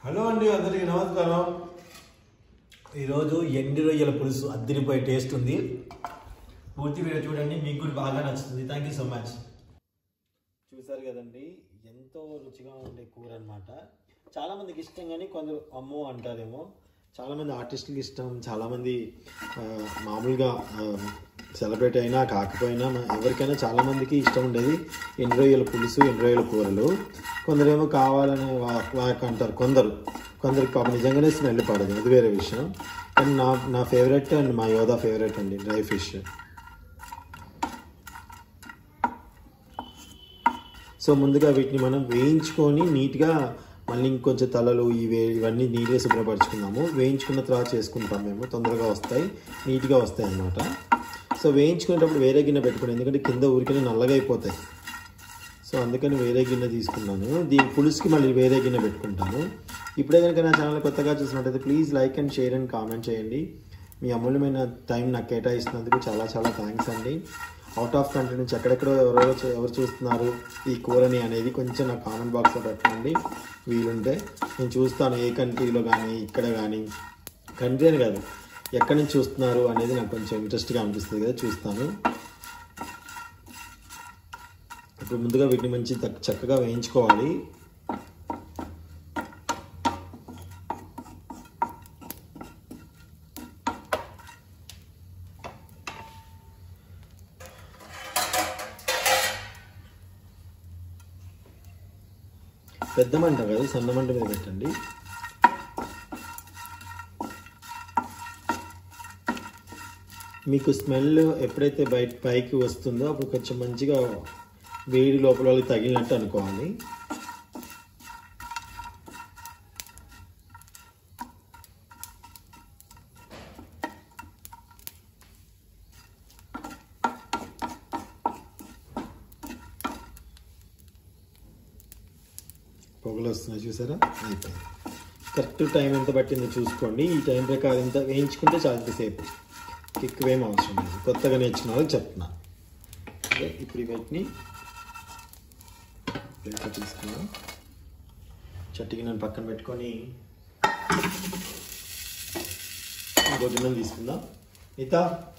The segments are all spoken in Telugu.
హలో అండి అందరికీ నమస్కారం ఈరోజు ఎండి రొయ్యల పులుసు అద్దరిపోయే టేస్ట్ ఉంది పూర్తి వీడియో చూడండి మీకు కూడా బాగా నచ్చుతుంది థ్యాంక్ యూ సో మచ్ చూసారు కదండి ఎంతో రుచిగా ఉండే కూర అనమాట చాలామందికి ఇష్టం కానీ కొందరు అమ్మో అంటారేమో చాలామంది ఆర్టిస్టులకి ఇష్టం చాలామంది ఆ, మామూలుగా సెలబ్రేట్ అయినా కాకపోయినా మ- ఎవరికైనా చాలామందికి ఇష్టం ఉండేది ఎండు రొయ్యల పులుసు ఎండు రొయ్యల కూరలు కొందరేమో కావాలని వా- వాక్ అంటారు కొందరు కొందరికి పాప నిజంగానే స్మెల్ పడదు అది వేరే విషయం కానీ నా నా ఫేవరెట్ అండ్ మా యోధా ఫేవరెట్ అండి డ్రై ఫిష్ సో ముందుగా వీటిని మనం వేయించుకొని నీట్గా మళ్ళీ ఇంకొంచెం తలలు ఇవి ఇవన్నీ నీట్గా శుభ్రపరచుకుందాము వేయించుకున్న తర్వాత చేసుకుంటాం మేము తొందరగా వస్తాయి నీట్గా వస్తాయి అన్నమాట సో వేయించుకునేటప్పుడు వేరే గిన్నె పెట్టుకుని ఎందుకంటే కింద ఊరికనే నల్లగా అయిపోతాయి సో అందుకని వేరే గిన్నె తీసుకున్నాను దీని పులుసుకి మళ్ళీ వేరే గిన్నె పెట్టుకుంటాను ఇప్పుడే కనుక నా ఛానల్ కొత్తగా చూసినట్టయితే please like and share and comment చేయండి మీ అమూల్యమైన టైం నాకు కేటాయిస్తున్నందుకు చాలా చాలా థ్యాంక్స్ అండి అవుట్ ఆఫ్ కంట్రీ నుంచి ఎక్కడెక్కడో ఎవరెవరో చూ- ఎవరు చూస్తున్నారు ఈ కూరని అనేది కొంచెం నాకు కామెంట్ బాక్స్లో పెట్టండి వీలుంటే నేను చూస్తాను ఏ కంట్రీలో కానీ ఇక్కడ కానీ కంట్రీ అని కాదు ఎక్కడి నుంచి చూస్తున్నారు అనేది నాకు కొంచెం ఇంట్రెస్ట్గా అనిపిస్తుంది కదా చూస్తాను ఇప్పుడు ముందుగా వీటిని మంచి చక్- చక్కగా వేయించుకోవాలి పెద్ద మంట కాదు సన్న మంట మీద పెట్టండి మీకు స్మెల్ ఎప్పుడైతే బయట పైకి వస్తుందో అప్పుడు కొంచెం మంచిగా వేడి లోపల వాళ్ళకి తగిలినట్టు అనుకోవాలి పొగలు వస్తున్నాయి చూసారా అయిపోయింది కరెక్ట్ టైం ఎంత పట్టిందో చూసుకోండి ఈ టైం ప్రకారం ఎంత వేయించుకుంటే చాలా సేపు ఎక్కువేం అవసరం లేదు కొత్తగా నేర్చుకున్న వాళ్ళకి చెప్తున్నా ఓకే, ఇప్పుడు వీటిని ప్లేట్లో తీసుకున్నాం చట్టికి నేను పక్కన పెట్టుకొని ఇంకో గిన్నెలు తీసుకుందాం ఇత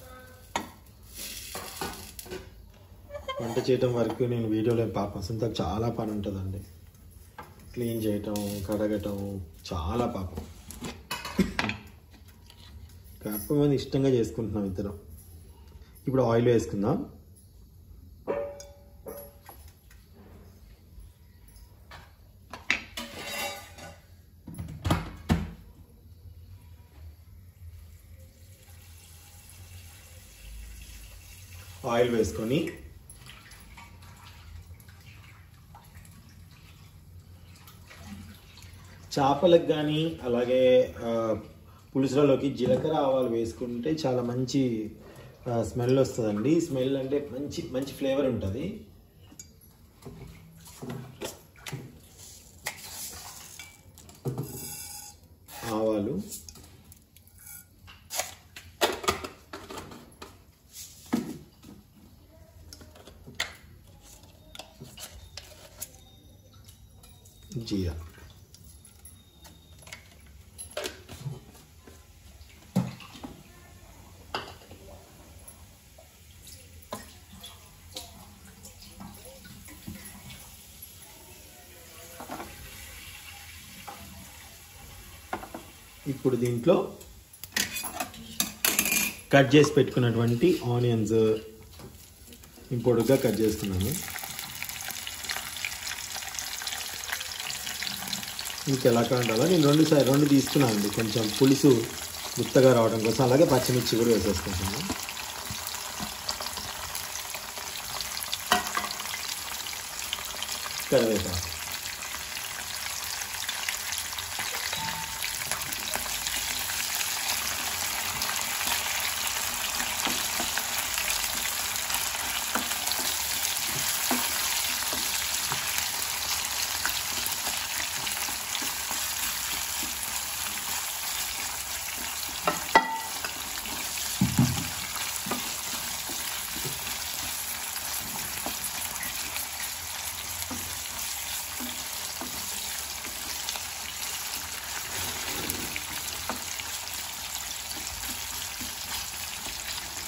వంట చేయటం వరకు నేను వీడియోలో పాపం సొంత చాలా పని ఉంటుందండి క్లీన్ చేయటం కడగటం చాలా పాపం కాకపోతే ఇష్టంగా చేసుకుంటున్నాం ఇద్దరం ఇప్పుడు ఆయిల్ వేసుకుందాం ఆయిల్ వేసుకొని చేపలకు కానీ అలాగే ఆ, పులుసులలోకి జీలకర్ర ఆవాలు వేసుకుంటే చాలా మంచి స్మెల్ వస్తుందండి స్మెల్ అంటే మంచి మంచి ఫ్లేవర్ ఉంటుంది ఆవాలు జీరా ఇప్పుడు దీంట్లో కట్ చేసి పెట్టుకున్నటువంటి ఆనియన్స్ పొడుగ్గా కట్ చేసుకున్నాను మీకు ఎలా కావాలో నేను రెండు సార్ రెండు తీసుకున్నానండి కొంచెం పులుసు గుత్తగా రావడం కోసం అలాగే పచ్చిమిర్చి కూడా వేసేసుకుంటాను కరివేపాకు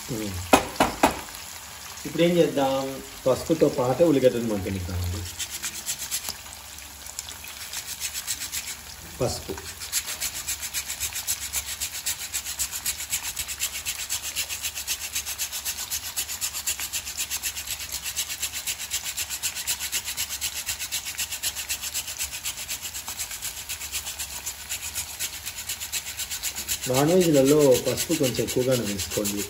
ఉమ్. ఇప్పుడు ఏం చేద్దాం పసుపుతో పాటు ఉల్లిగడ్డను మగ్గనిద్దామండి పసుపు నాన్ వెజ్లలో పసుపు కొంచెం ఎక్కువగానే వేసుకోండి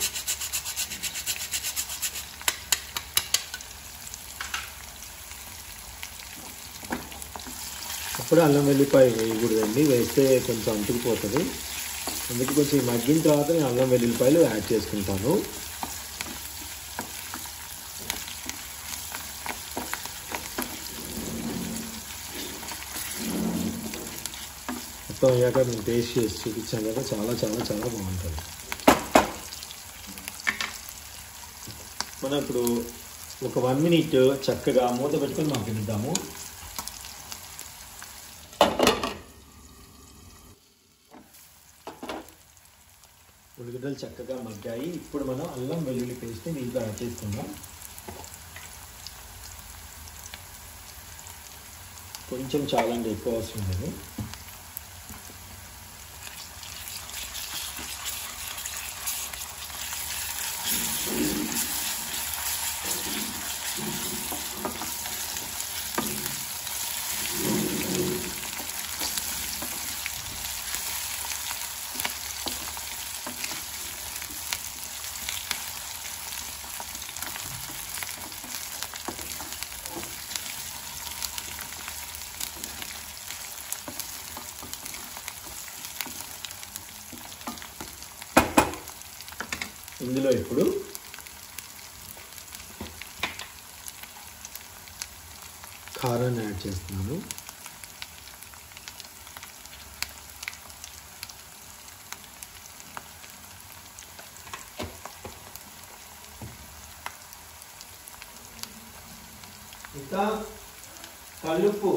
అప్పుడు అల్లం వెల్లిపాయ వేయకూడదండి వేస్తే కొంచెం అంటుకుపోతుంది అందుకే కొంచెం మగ్గిన తర్వాత నేను అల్లం వెల్లుల్లిపాయలు యాడ్ చేసుకుంటాను మొత్తం అయ్యాక నేను టేస్ట్ చేసి చూపించాను కదా చాలా చాలా చాలా బాగుంటుంది మనం ఇప్పుడు ఒక వన్ మినిట్ చక్కగా మూత పెట్టుకొని మగ్గనిద్దాము ఉల్లిగడ్డలు చక్కగా మగ్గాయి ఇప్పుడు మనం అల్లం వెల్లుల్లి పేస్ట్ దీంట్లో యాడ్ చేసుకుందాం కొంచెం చాలండి ఎక్కువ అవసరం లేదు ఇందులో ఇప్పుడు కారాన్ని యాడ్ చేస్తున్నాను ఇంకా కలుపు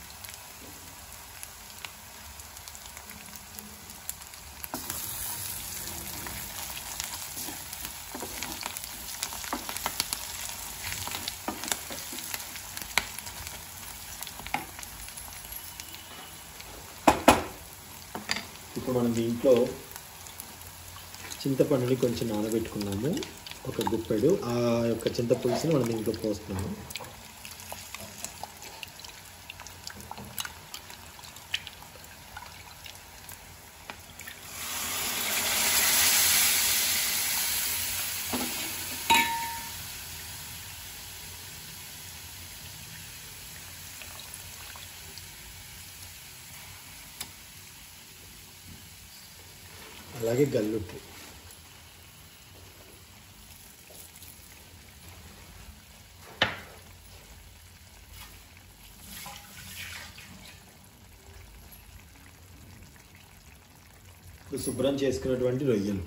ఇప్పుడు మనం దీంట్లో చింతపండుని కొంచెం నానబెట్టుకున్నాము ఒక గుప్పెడు ఆ యొక్క చింతపులుసుని మనం దీంట్లో పోస్తున్నాము అలాగే గల్లుప్పు ఇప్పుడు శుభ్రం చేసుకున్నటువంటి రొయ్యలు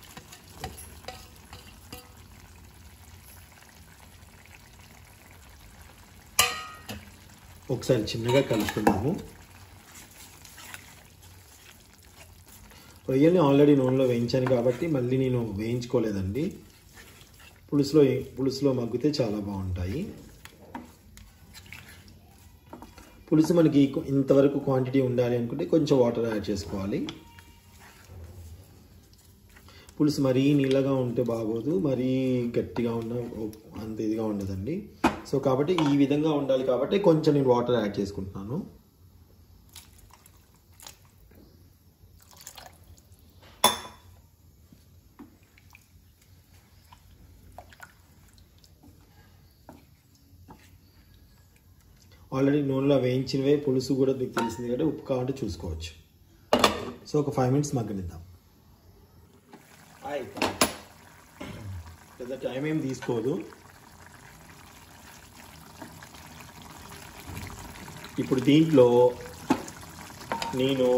ఒకసారి చిన్నగా కలుపుకుందాము రొయ్యల్ని ఆల్రెడీ నూనెలో వేయించాను కాబట్టి మళ్ళీ నేను వేయించుకోలేదండి పులుసులో పులుసులో మగ్గితే చాలా బాగుంటాయి పులుసు మనకి ఇంతవరకు క్వాంటిటీ ఉండాలి అనుకుంటే కొంచెం వాటర్ యాడ్ చేసుకోవాలి పులుసు మరీ నీళ్ళగా ఉంటే బాగోదు మరీ గట్టిగా ఉన్న అంత ఇదిగా ఉండదండి సో కాబట్టి ఈ విధంగా ఉండాలి కాబట్టి కొంచెం నేను వాటర్ యాడ్ చేసుకుంటున్నాను ఆల్రెడీ నూనెలో వేయించినవే పులుసు కూడా మీకు తెలిసింది కాబట్టి ఉప్పు కావాలంటే చూసుకోవచ్చు సో ఒక ఫైవ్ మినిట్స్ మగ్గనిద్దాం పెద్ద టైం ఏం తీసుకోదు ఇప్పుడు దీంట్లో నేను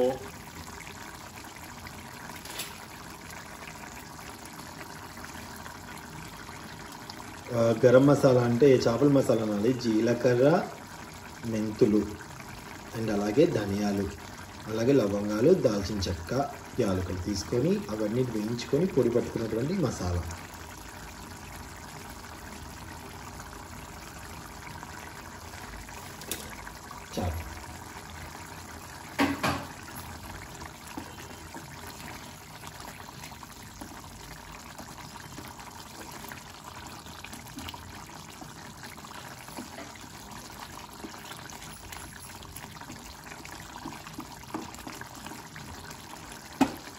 ఆ, గరం మసాలా అంటే చేపల మసాలా అనాలి జీలకర్ర మెంతులు అండ్ అలాగే ధనియాలు అలాగే లవంగాలు దాల్చిన చెక్క యాలకులు తీసుకొని అవన్నీ వేయించుకొని పొడి పట్టుకున్నటువంటి మసాలా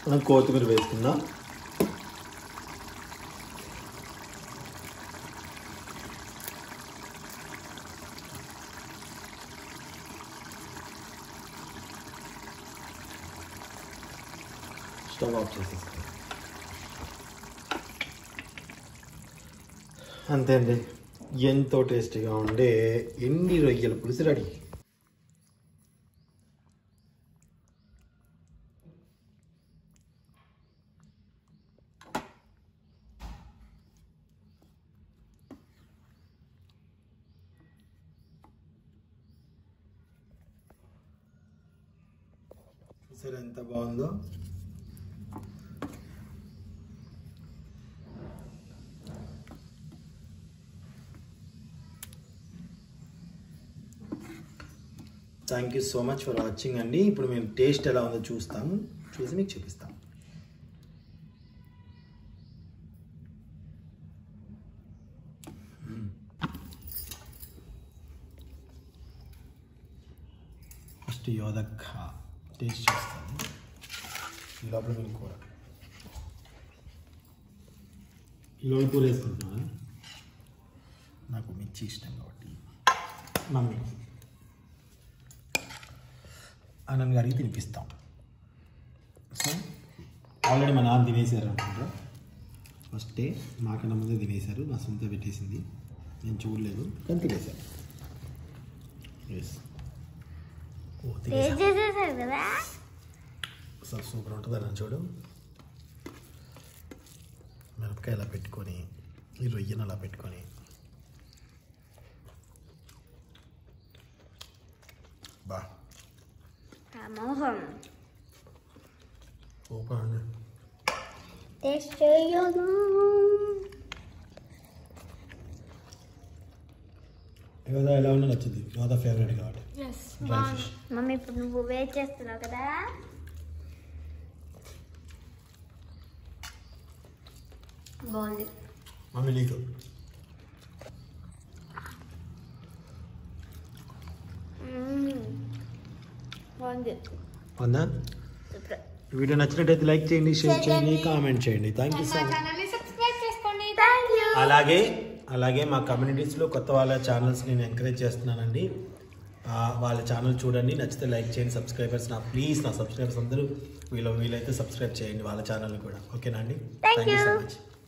మనం కొత్తిమీర వేసుకుందాం స్టవ్ ఆఫ్ చేసేస్తాం అంతే అండి ఎంతో టేస్టీగా ఉండే ఎండి రొయ్యల పులుసు రెడీ చూసారా ఎంత బాగుందో thank you so much for watching అండి ఇప్పుడు మేము టేస్ట్ ఎలా ఉందో చూస్తాము చూసి మీకు చూపిస్తాం ఫస్ట్ యోదక్క టేస్ట్ చేస్తాను ఈ లోపల మేము కూర ఈ లోపల కూర వేసుకుంటున్నాను నాకు మిర్చి ఇష్టం కాబట్టి మమ్మీ ఆనంద్ గారికి తినిపిస్తాం సో ఆల్రెడీ మా నాన్న తినేసారు అనుకుంటా ఫస్టే మాకన్నా ముందే తినేశారు నా సొంత పెట్టేసింది నేను చూడలేదు కానీ తినేశారు ఎస్ ఓ తినేసా టేస్ట్ చేసేసారు కదా అసలు సూపర్ ఉంటుంది అని చూడు మిరపకాయ ఇలా పెట్టుకొని ఈ రొయ్యను అలా పెట్టుకొని బా మోహం సూపర్ అండి టేస్ట్ చేయదు యోదా ఎలా ఉన్నా నచ్చింది యోదా ఫేవరెట్ కాబట్టి డ్రై ఫిష్ మమ్మీ ఇప్పుడు నువ్వు వెయిట్ చేస్తున్నావు కదా బాగుంది మమ్మీ నీకు మ్మ్. బాగుంది అందా సూపర్ వీడియో నచ్చినట్టయితే లైక్ చేయండి షేర్ చేయండి కామెంట్ చేయండి థ్యాంక్ యూ సో మచ్ ఛానల్ని సబ్స్క్రైబ్ చేసుకోండి థ్యాంక్ యూ అలాగే అలాగే మా కమ్యూనిటీస్లో కొత్త వాళ్ళ ఛానల్స్ నేను ఎంకరేజ్ చేస్తున్నానండి ఆ, వాళ్ళ ఛానల్ చూడండి నచ్చితే లైక్ చేయండి సబ్స్క్రైబర్స్ నా ప్లీజ్ నా సబ్స్క్రైబర్స్ అందరూ వీళ్ళు వీలైతే సబ్స్క్రైబ్ చేయండి వాళ్ళ ఛానల్ కూడా ఓకేనా అండి Thank thank you so you. Much